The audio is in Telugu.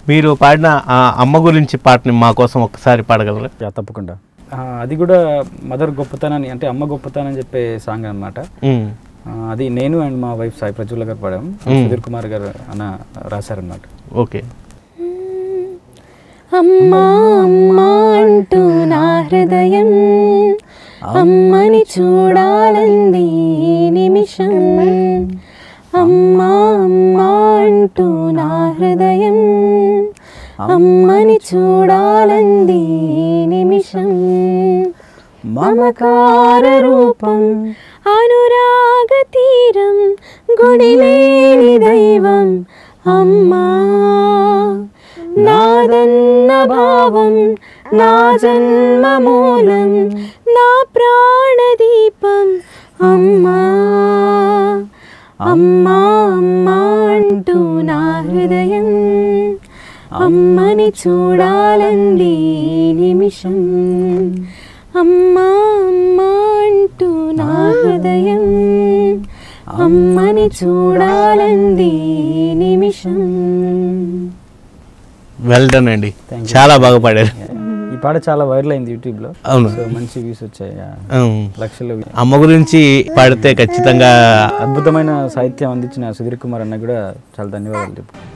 మీరు పాడిన ఆ అమ్మ గురించి పాటని మా కోసం ఒక్కసారి పాడగలరా యా తప్పకుండా ఆ, అది కూడా మదర్ గొప్పతనాన్ని అంటే అమ్మ గొప్పతనం చెప్పే సాంగ్ అనమాట ఉమ్. అది నేను అండ్ మా వైఫ్ సాయి ప్రజ్వల గారు పాడాం మ్మ్. సుధీర్ కుమార్ గారు అన్న రాశారనమాట ఓకే అమ్మా అమ్మా అంటూ నా హృదయం అమ్మని చూడాలంది ఈ నిమిషం అమ్మా అమ్మా అంటూ నా హృదయం అమ్మని చూడాలంది ఈ నిమిషం మమకార రూపం అనురాగ తీరం గుడిలేని దైవం అమ్మా నాదన్న భావం నా జన్మ మూలం నా ప్రాణదీపం అమ్మా అమ్మా అమ్మా అంటూ నా హృదయం అమ్మని చూడాలంది ఈ నిమిషం అమ్మా అమ్మా అంటూ నా హృదయం అమ్మని చూడాలంది ఈ నిమిషం వెల్ డన్ అండి Thank you. చాలా బాగా పాడారు ఈ పాట చాలా వైరల్ అయింది యూట్యూబ్లో అవును. సో మంచి వ్యూస్ వచ్చాయి యా. ఉమ్. లక్షలు అమ్మ గురించి పాడితే ఖచ్చితంగా అద్భుతమైన సాహిత్యం అందించిన సుధీర్ కుమార్ అన్న కూడా చాలా ధన్యవాదాలు చెప్పు